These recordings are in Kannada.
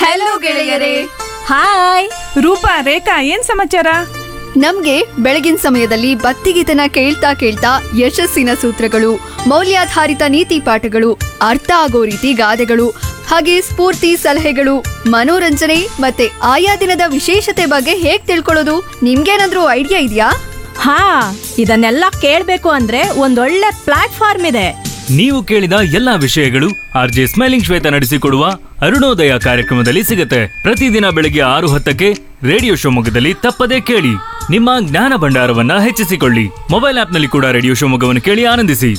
ಹಲೋ ಗೆಳೆಯರೇ ಹಾಯ್ ರೂಪಾ ರೇಖಾ ಏನ್ ಸಮಾಚಾರ ನಮ್ಗೆ ಬೆಳಗಿನ ಸಮಯದಲ್ಲಿ ಭಕ್ತಿಗೀತನ ಕೇಳ್ತಾ ಕೇಳ್ತಾ ಯಶಸ್ಸಿನ ಸೂತ್ರಗಳು ಮೌಲ್ಯಾಧಾರಿತ ನೀತಿ ಪಾಠಗಳು ಅರ್ಥ ಆಗೋ ರೀತಿ ಗಾದೆಗಳು ಹಾಗೆ ಸ್ಫೂರ್ತಿ ಸಲಹೆಗಳು ಮನೋರಂಜನೆ ಮತ್ತೆ ಆಯಾ ದಿನದ ವಿಶೇಷತೆ ಬಗ್ಗೆ ಹೇಗ್ ತಿಳ್ಕೊಳ್ಳೋದು ನಿಮ್ಗೇನಾದ್ರೂ ಐಡಿಯಾ ಇದೆಯಾ ಹಾ ಇದನ್ನೆಲ್ಲ ಕೇಳ್ಬೇಕು ಅಂದ್ರೆ ಒಂದೊಳ್ಳೆ ಪ್ಲಾಟ್ಫಾರ್ಮ್ ಇದೆ ನೀವು ಕೇಳಿದ ಎಲ್ಲಾ ವಿಷಯಗಳು ಆರ್ ಜೆ ಸ್ಮೈಲಿಂಗ್ ಶ್ವೇತ ನಡೆಸಿಕೊಡುವ ಅರುಣೋದಯ ಕಾರ್ಯಕ್ರಮದಲ್ಲಿ ಸಿಗುತ್ತೆ ಪ್ರತಿದಿನ ಬೆಳಗ್ಗೆ ಆರು ಹತ್ತಕ್ಕೆ ರೇಡಿಯೋ ಶಿವಮೊಗ್ಗದಲ್ಲಿ ತಪ್ಪದೇ ಕೇಳಿ ನಿಮ್ಮ ಜ್ಞಾನ ಭಂಡಾರವನ್ನ ಹೆಚ್ಚಿಸಿಕೊಳ್ಳಿ ಮೊಬೈಲ್ ಆಪ್ನಲ್ಲಿ ಕೂಡ ರೇಡಿಯೋ ಶಿವಮೊಗ್ಗವನ್ನು ಕೇಳಿ ಆನಂದಿಸಿ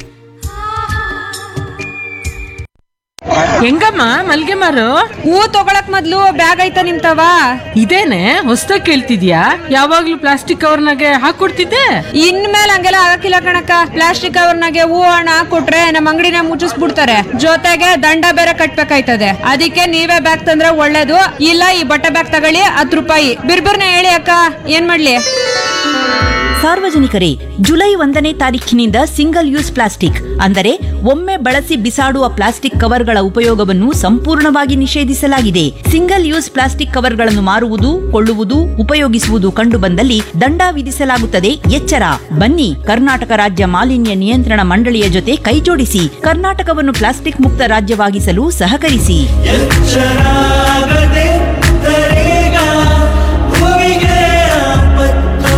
ಹೆಂಗಮ್ಮ ಮಲ್ಗೆ ಮಾರು ಹೂ ತಗೊಳಕ್ ಮೊದ್ಲು ಬ್ಯಾಗ್ ಐತ ನಿಮ್ತವ ಇದೇನೆ ಹೊಸ್ದಾಗ್ ಕೇಳ್ತಿದ್ಯಾ ಯಾವಾಗ್ಲೂ ಪ್ಲಾಸ್ಟಿಕ್ ಕವರ್ನಾಗೆ ಹಾಕೊಡ್ತಿದ್ದೆ ಇನ್ಮೇಲೆ ಹಂಗೆಲ್ಲ ಆಗಕ್ಕಿಲ್ಲ ಕಣಕ್ಕ ಪ್ಲಾಸ್ಟಿಕ್ ಕವರ್ನಾಗೆ ಹೂ ಹಣ ಕೊಟ್ರೆ ನಮ್ಮ ಅಂಗಡಿನ ಮುಚ್ಚಿಸ್ಬಿಡ್ತಾರೆ ಜೊತೆಗೆ ದಂಡ ಬೇರೆ ಕಟ್ಬೇಕಾಯ್ತದೆ ಅದಕ್ಕೆ ನೀವೇ ಬ್ಯಾಗ್ ತಂದ್ರೆ ಒಳ್ಳೇದು ಇಲ್ಲ ಈ ಬಟ್ಟೆ ಬ್ಯಾಗ್ ತಗೊಳ್ಳಿ ಹತ್ತು ರೂಪಾಯಿ ಬಿರ್ಬಿರ್ನ ಹೇಳಿ ಅಕ್ಕ ಏನ್ ಮಾಡ್ಲಿ ಸಾರ್ವಜನಿಕರೇ ಜುಲೈ ಒಂದನೇ ತಾರೀಖಿನಿಂದ ಸಿಂಗಲ್ ಯೂಸ್ ಪ್ಲಾಸ್ಟಿಕ್ ಅಂದರೆ ಒಮ್ಮೆ ಬಳಸಿ ಬಿಸಾಡುವ ಪ್ಲಾಸ್ಟಿಕ್ ಕವರ್ಗಳ ಉಪಯೋಗವನ್ನು ಸಂಪೂರ್ಣವಾಗಿ ನಿಷೇಧಿಸಲಾಗಿದೆ ಸಿಂಗಲ್ ಯೂಸ್ ಪ್ಲಾಸ್ಟಿಕ್ ಕವರ್ಗಳನ್ನು ಮಾರುವುದು ಕೊಳ್ಳುವುದು ಉಪಯೋಗಿಸುವುದು ಕಂಡುಬಂದಲ್ಲಿ ದಂಡ ವಿಧಿಸಲಾಗುತ್ತದೆ ಎಚ್ಚರ ಬನ್ನಿ ಕರ್ನಾಟಕ ರಾಜ್ಯ ಮಾಲಿನ್ಯ ನಿಯಂತ್ರಣ ಮಂಡಳಿಯ ಜೊತೆ ಕೈಜೋಡಿಸಿ ಕರ್ನಾಟಕವನ್ನು ಪ್ಲಾಸ್ಟಿಕ್ ಮುಕ್ತ ರಾಜ್ಯವಾಗಿಸಲು ಸಹಕರಿಸಿ ಶರಾಗದೆ ತರೇಗ ಭುವಿಗೆ ಆಪತ್ತು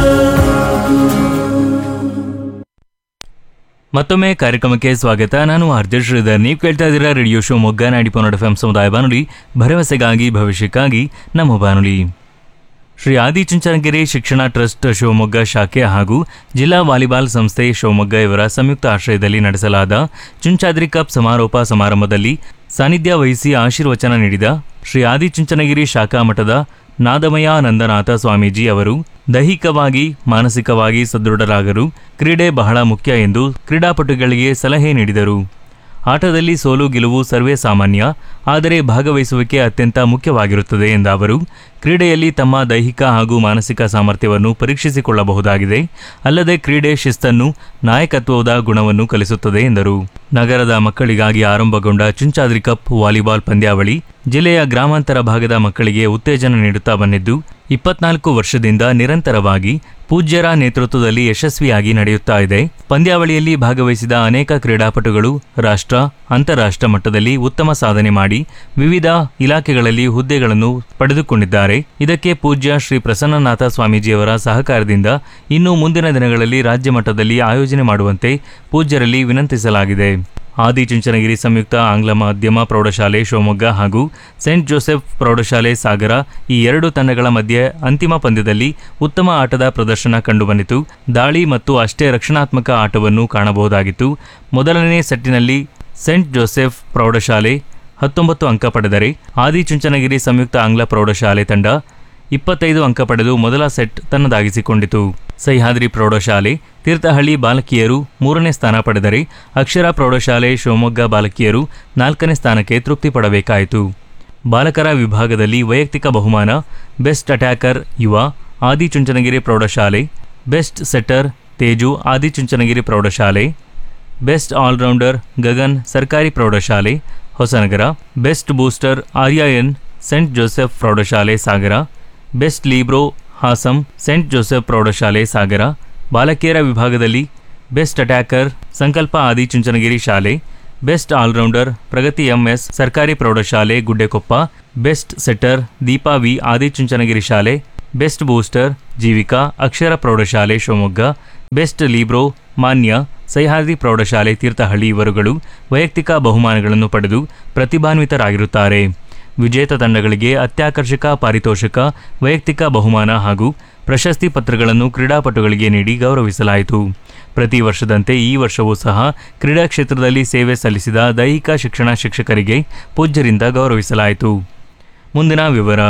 ಮತ್ತೊಮ್ಮೆ ಕಾರ್ಯಕ್ರಮಕ್ಕೆ ಸ್ವಾಗತ ನಾನು ಆರ್ಜೆ ಶ್ರೀಧರ್ ನೀವು ಕೇಳ್ತಾ ಇದ್ದೀರಾ ರೇಡಿಯೋ ಶಿವಮೊಗ್ಗ ನಾಡಿ ಪನ್ನಡ ಎಫ್ ಸಮುದಾಯ ಬಾನುಲಿ ಭರವಸೆಗಾಗಿ ಭವಿಷ್ಯಕ್ಕಾಗಿ ನಮ್ಮ ಬಾನುಲಿ ಶ್ರೀ ಆದಿಚುಂಚನಗಿರಿ ಶಿಕ್ಷಣ ಟ್ರಸ್ಟ್ ಶಿವಮೊಗ್ಗ ಶಾಖೆ ಹಾಗೂ ಜಿಲ್ಲಾ ವಾಲಿಬಾಲ್ ಸಂಸ್ಥೆ ಶಿವಮೊಗ್ಗ ಇವರ ಸಂಯುಕ್ತ ಆಶ್ರಯದಲ್ಲಿ ನಡೆಸಲಾದ ಚುಂಚಾದ್ರಿ ಕಪ್ ಸಮಾರೋಪ ಸಮಾರಂಭದಲ್ಲಿ ಸಾನ್ನಿಧ್ಯ ವಹಿಸಿ ಆಶೀರ್ವಚನ ನೀಡಿದ ಶ್ರೀ ಆದಿಚುಂಚನಗಿರಿ ಶಾಖಾ ಮಠದ ನಾದಮಯ ನಂದನಾಥ ಸ್ವಾಮೀಜಿ ಅವರು ದೈಹಿಕವಾಗಿ ಮಾನಸಿಕವಾಗಿ ಸದೃಢರಾಗಲು ಕ್ರೀಡೆ ಬಹಳ ಮುಖ್ಯ ಎಂದು ಕ್ರೀಡಾಪಟುಗಳಿಗೆ ಸಲಹೆ ನೀಡಿದರು ಆಟದಲ್ಲಿ ಸೋಲು ಗೆಲುವು ಸರ್ವೇ ಸಾಮಾನ್ಯ ಆದರೆ ಭಾಗವಹಿಸುವಿಕೆ ಅತ್ಯಂತ ಮುಖ್ಯವಾಗಿರುತ್ತದೆ ಎಂದ ಅವರು ಕ್ರೀಡೆಯಲ್ಲಿ ತಮ್ಮ ದೈಹಿಕ ಹಾಗೂ ಮಾನಸಿಕ ಸಾಮರ್ಥ್ಯವನ್ನು ಪರೀಕ್ಷಿಸಿಕೊಳ್ಳಬಹುದಾಗಿದೆ ಅಲ್ಲದೆ ಕ್ರೀಡೆ ಶಿಸ್ತನ್ನು ನಾಯಕತ್ವದ ಗುಣವನ್ನು ಕಲಿಸುತ್ತದೆ ಎಂದರು ನಗರದ ಮಕ್ಕಳಿಗಾಗಿ ಆರಂಭಗೊಂಡ ಚುಂಚಾದ್ರಿ ಕಪ್ ವಾಲಿಬಾಲ್ ಪಂದ್ಯಾವಳಿ ಜಿಲ್ಲೆಯ ಗ್ರಾಮಾಂತರ ಭಾಗದ ಮಕ್ಕಳಿಗೆ ಉತ್ತೇಜನ ನೀಡುತ್ತಾ ಬಂದಿದ್ದು ಇಪ್ಪತ್ನಾಲ್ಕು ವರ್ಷದಿಂದ ನಿರಂತರವಾಗಿ ಪೂಜ್ಯರ ನೇತೃತ್ವದಲ್ಲಿ ಯಶಸ್ವಿಯಾಗಿ ನಡೆಯುತ್ತಾ ಇದೆ ಪಂದ್ಯಾವಳಿಯಲ್ಲಿ ಭಾಗವಹಿಸಿದ ಅನೇಕ ಕ್ರೀಡಾಪಟುಗಳು ರಾಷ್ಟ್ರ ಅಂತಾರಾಷ್ಟ್ರ ಮಟ್ಟದಲ್ಲಿ ಉತ್ತಮ ಸಾಧನೆ ಮಾಡಿ ವಿವಿಧ ಇಲಾಖೆಗಳಲ್ಲಿ ಹುದ್ದೆಗಳನ್ನು ಪಡೆದುಕೊಂಡಿದ್ದಾರೆ ಇದಕ್ಕೆ ಪೂಜ್ಯ ಶ್ರೀ ಪ್ರಸನ್ನನಾಥ ಸ್ವಾಮೀಜಿಯವರ ಸಹಕಾರದಿಂದ ಇನ್ನು ಮುಂದಿನ ದಿನಗಳಲ್ಲಿ ರಾಜ್ಯ ಮಟ್ಟದಲ್ಲಿ ಆಯೋಜನೆ ಮಾಡುವಂತೆ ಪೂಜ್ಯರಲ್ಲಿ ವಿನಂತಿಸಲಾಗಿದೆ ಆದಿಚುಂಚನಗಿರಿ ಸಂಯುಕ್ತ ಆಂಗ್ಲ ಮಾಧ್ಯಮ ಪ್ರೌಢಶಾಲೆ ಶಿವಮೊಗ್ಗ ಹಾಗೂ ಸೆಂಟ್ ಜೋಸೆಫ್ ಪ್ರೌಢಶಾಲೆ ಸಾಗರ ಈ ಎರಡು ತಂಡಗಳ ಮಧ್ಯೆ ಅಂತಿಮ ಪಂದ್ಯದಲ್ಲಿ ಉತ್ತಮ ಆಟದ ಪ್ರದರ್ಶನ ಕಂಡುಬಂದಿತು ದಾಳಿ ಮತ್ತು ಅಷ್ಟೇ ರಕ್ಷಣಾತ್ಮಕ ಆಟವನ್ನು ಕಾಣಬಹುದಾಗಿತ್ತು ಮೊದಲನೇ ಸೆಟ್ಟಿನಲ್ಲಿ ಸೆಂಟ್ ಜೋಸೆಫ್ ಪ್ರೌಢಶಾಲೆ ಹತ್ತೊಂಬತ್ತು ಅಂಕ ಪಡೆದರೆ ಆದಿಚುಂಚನಗಿರಿ ಸಂಯುಕ್ತ ಆಂಗ್ಲ ಪ್ರೌಢಶಾಲೆ ತಂಡ ಇಪ್ಪತ್ತೈದು ಅಂಕ ಪಡೆದು ಮೊದಲ ಸೆಟ್ ತನ್ನದಾಗಿಸಿಕೊಂಡಿತು ಸಹ್ಯಾದ್ರಿ ಪ್ರೌಢಶಾಲೆ ತೀರ್ಥಹಳ್ಳಿ ಬಾಲಕಿಯರು ಮೂರನೇ ಸ್ಥಾನ ಪಡೆದರೆ ಅಕ್ಷರ ಪ್ರೌಢಶಾಲೆ ಶಿವಮೊಗ್ಗ ಬಾಲಕಿಯರು ನಾಲ್ಕನೇ ಸ್ಥಾನಕ್ಕೆ ತೃಪ್ತಿ ಪಡಬೇಕಾಯಿತು ಬಾಲಕರ ವಿಭಾಗದಲ್ಲಿ ವೈಯಕ್ತಿಕ ಬಹುಮಾನ ಬೆಸ್ಟ್ ಅಟ್ಯಾಕರ್ ಯುವ ಆದಿಚುಂಚನಗಿರಿ ಪ್ರೌಢಶಾಲೆ ಬೆಸ್ಟ್ ಸೆಟ್ಟರ್ ತೇಜು ಆದಿಚುಂಚನಗಿರಿ ಪ್ರೌಢಶಾಲೆ ಬೆಸ್ಟ್ ಆಲ್ರೌಂಡರ್ ಗಗನ್ ಸರ್ಕಾರಿ ಪ್ರೌಢಶಾಲೆ Hosanagara best booster Arya N saint Joseph ಪ್ರೌಢಶಾಲೆ ಸಾಗರ ಬೆಸ್ಟ್ ಲೀಬ್ರೋ ಹಾಸಂ ಸೆಂಟ್ ಜೋಸೆಫ್ ಪ್ರೌಢಶಾಲೆ ಸಾಗರ ಬಾಲಕಿಯರ ವಿಭಾಗದಲ್ಲಿ ಬೆಸ್ಟ್ ಅಟ್ಯಾಕರ್ ಸಂಕಲ್ಪ ಆದಿಚುಂಚನಗಿರಿ ಶಾಲೆ ಬೆಸ್ಟ್ ಆಲ್ರೌಂಡರ್ ಪ್ರಗತಿ ಎಂಎಸ್ ಸರ್ಕಾರಿ ಪ್ರೌಢಶಾಲೆ Guddekoppa best setter Deepa V Adichunchanagiri ಶಾಲೆ ಬೆಸ್ಟ್ ಬೂಸ್ಟರ್ ಜೀವಿಕಾ ಅಕ್ಷರ ಪ್ರೌಢಶಾಲೆ ಶಿವಮೊಗ್ಗ ಬೆಸ್ಟ್ ಲೀಬ್ರೋ ಮಾನ್ಯ ಸಹ್ಯಾದ್ರಿ ಪ್ರೌಢಶಾಲೆ ತೀರ್ಥಹಳ್ಳಿ ಇವರುಗಳು ವೈಯಕ್ತಿಕ ಬಹುಮಾನಗಳನ್ನು ಪಡೆದು ಪ್ರತಿಭಾನ್ವಿತರಾಗಿರುತ್ತಾರೆ ವಿಜೇತ ತಂಡಗಳಿಗೆ ಅತ್ಯಾಕರ್ಷಕ ಪಾರಿತೋಷಕ ವೈಯಕ್ತಿಕ ಬಹುಮಾನ ಹಾಗೂ ಪ್ರಶಸ್ತಿ ಪತ್ರಗಳನ್ನು ಕ್ರೀಡಾಪಟುಗಳಿಗೆ ನೀಡಿ ಗೌರವಿಸಲಾಯಿತು ಪ್ರತಿ ವರ್ಷದಂತೆ ಈ ವರ್ಷವೂ ಸಹ ಕ್ರೀಡಾ ಕ್ಷೇತ್ರದಲ್ಲಿ ಸೇವೆ ಸಲ್ಲಿಸಿದ ದೈಹಿಕ ಶಿಕ್ಷಣ ಶಿಕ್ಷಕರಿಗೆ ಪೂಜ್ಯರಿಂದ ಗೌರವಿಸಲಾಯಿತು ಮುಂದಿನ ವಿವರ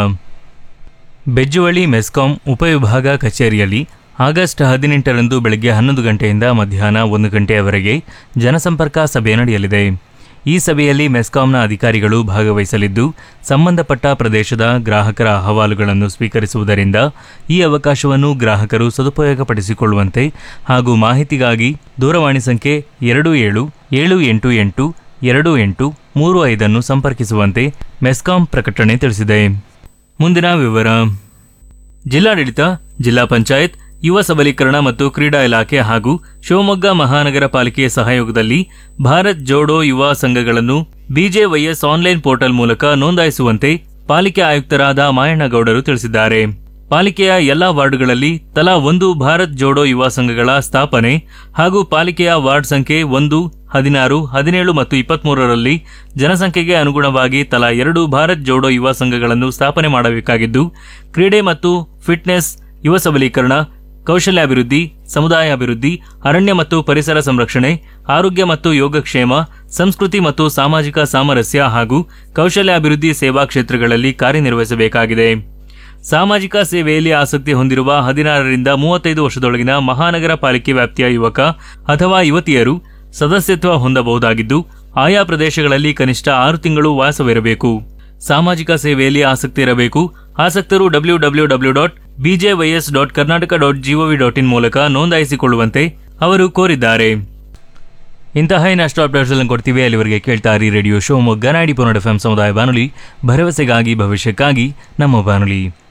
ಬೆಜ್ಜುವಳಿ ಮೆಸ್ಕಾಂ ಉಪವಿಭಾಗ ಕಚೇರಿಯಲ್ಲಿ ಆಗಸ್ಟ್ ಹದಿನೆಂಟರಂದು ಬೆಳಗ್ಗೆ ಹನ್ನೊಂದು ಗಂಟೆಯಿಂದ ಮಧ್ಯಾಹ್ನ ಒಂದು ಗಂಟೆಯವರೆಗೆ ಜನಸಂಪರ್ಕ ಸಭೆ ನಡೆಯಲಿದೆ ಈ ಸಭೆಯಲ್ಲಿ ಮೆಸ್ಕಾಂನ ಅಧಿಕಾರಿಗಳು ಭಾಗವಹಿಸಲಿದ್ದು ಸಂಬಂಧಪಟ್ಟ ಪ್ರದೇಶದ ಗ್ರಾಹಕರ ಅಹವಾಲುಗಳನ್ನು ಸ್ವೀಕರಿಸುವುದರಿಂದ ಈ ಅವಕಾಶವನ್ನು ಗ್ರಾಹಕರು ಸದುಪಯೋಗಪಡಿಸಿಕೊಳ್ಳುವಂತೆ ಹಾಗೂ ಮಾಹಿತಿಗಾಗಿ ದೂರವಾಣಿ ಸಂಖ್ಯೆ ಎರಡು ಏಳು ಏಳು ಎಂಟು ಎಂಟು ಎರಡು ಎಂಟು ಮೂರು ಐದನ್ನು ಸಂಪರ್ಕಿಸುವಂತೆ ಮೆಸ್ಕಾಂ ಪ್ರಕಟಣೆ ತಿಳಿಸಿದೆ ಮುಂದಿನ ವಿವರ ಜಿಲ್ಲಾಡಳಿತ ಜಿಲ್ಲಾ ಪಂಚಾಯತ್ ಯುವ ಸಬಲೀಕರಣ ಮತ್ತು ಕ್ರೀಡಾ ಇಲಾಖೆ ಹಾಗೂ ಶಿವಮೊಗ್ಗ ಮಹಾನಗರ ಪಾಲಿಕೆಯ ಸಹಯೋಗದಲ್ಲಿ ಭಾರತ್ ಜೋಡೋ ಯುವ ಸಂಘಗಳನ್ನು ಬಿಜೆವೈಎಸ್ ಆನ್ಲೈನ್ ಪೋರ್ಟಲ್ ಮೂಲಕ ನೋಂದಾಯಿಸುವಂತೆ ಪಾಲಿಕೆ ಆಯುಕ್ತರಾದ ಮಾಯಣ್ಣಗೌಡರು ತಿಳಿಸಿದ್ದಾರೆ ಪಾಲಿಕೆಯ ಎಲ್ಲಾ ವಾರ್ಡ್ಗಳಲ್ಲಿ ತಲಾ ಒಂದು ಭಾರತ್ ಜೋಡೋ ಯುವ ಸಂಘಗಳ ಸ್ಥಾಪನೆ ಹಾಗೂ ಪಾಲಿಕೆಯ ವಾರ್ಡ್ ಸಂಖ್ಯೆ ಒಂದು ಹದಿನಾರು ಹದಿನೇಳು ಮತ್ತು ಇಪ್ಪತ್ಮೂರರಲ್ಲಿ ಜನಸಂಖ್ಯೆಗೆ ಅನುಗುಣವಾಗಿ ತಲಾ ಎರಡು ಭಾರತ್ ಜೋಡೋ ಯುವ ಸಂಘಗಳನ್ನು ಸ್ಥಾಪನೆ ಮಾಡಬೇಕಾಗಿದ್ದು ಕ್ರೀಡೆ ಮತ್ತು ಫಿಟ್ನೆಸ್ ಯುವ ಸಬಲೀಕರಣ ಕೌಶಲ್ಯಾಭಿವೃದ್ಧಿ ಸಮುದಾಯ ಅಭಿವೃದ್ಧಿ ಅರಣ್ಯ ಮತ್ತು ಪರಿಸರ ಸಂರಕ್ಷಣೆ ಆರೋಗ್ಯ ಮತ್ತು ಯೋಗಕ್ಷೇಮ ಸಂಸ್ಕೃತಿ ಮತ್ತು ಸಾಮಾಜಿಕ ಸಾಮರಸ್ಯ ಹಾಗೂ ಕೌಶಲ್ಯಾಭಿವೃದ್ಧಿ ಸೇವಾ ಕ್ಷೇತ್ರಗಳಲ್ಲಿ ಕಾರ್ಯನಿರ್ವಹಿಸಬೇಕಾಗಿದೆ ಸಾಮಾಜಿಕ ಸೇವೆಯಲ್ಲಿ ಆಸಕ್ತಿ ಹೊಂದಿರುವ ಹದಿನಾರರಿಂದ ಮೂವತ್ತೈದು ವರ್ಷದೊಳಗಿನ ಮಹಾನಗರ ಪಾಲಿಕೆ ವ್ಯಾಪ್ತಿಯ ಯುವಕ ಅಥವಾ ಯುವತಿಯರು ಸದಸ್ಯತ್ವ ಹೊಂದಬಹುದಾಗಿದ್ದು ಆಯಾ ಪ್ರದೇಶಗಳಲ್ಲಿ ಕನಿಷ್ಠ ಆರು ತಿಂಗಳು ವಾಸವಿರಬೇಕು ಸಾಮಾಜಿಕ ಸೇವೆಯಲ್ಲಿ ಆಸಕ್ತಿ ಇರಬೇಕು ಆಸಕ್ತರು W W W dot B J Y S dot Karnataka dot G O V dot in ಮೂಲಕ ನೋಂದಾಯಿಸಿಕೊಳ್ಳುವಂತೆ ಅವರು ಕೋರಿದ್ದಾರೆ ಇಂತಹ ಇನ್ನಷ್ಟು ಅಪ್ಡೇಟ್ಸ್ ಕೊಡ್ತೀವಿ ಅಲ್ಲಿವರೆಗೆ ಕೇಳ್ತಾ ಇರಿ ರೇಡಿಯೋ ಶಿವಮೊಗ್ಗ ನಾಡಿ ಪೊನ್ನಡ ಎಫ್ ಸಮುದಾಯ ಬಾನುಲಿ ಭರವಸೆಗಾಗಿ ಭವಿಷ್ಯಕ್ಕಾಗಿ ನಮ್ಮ ಬಾನುಲಿ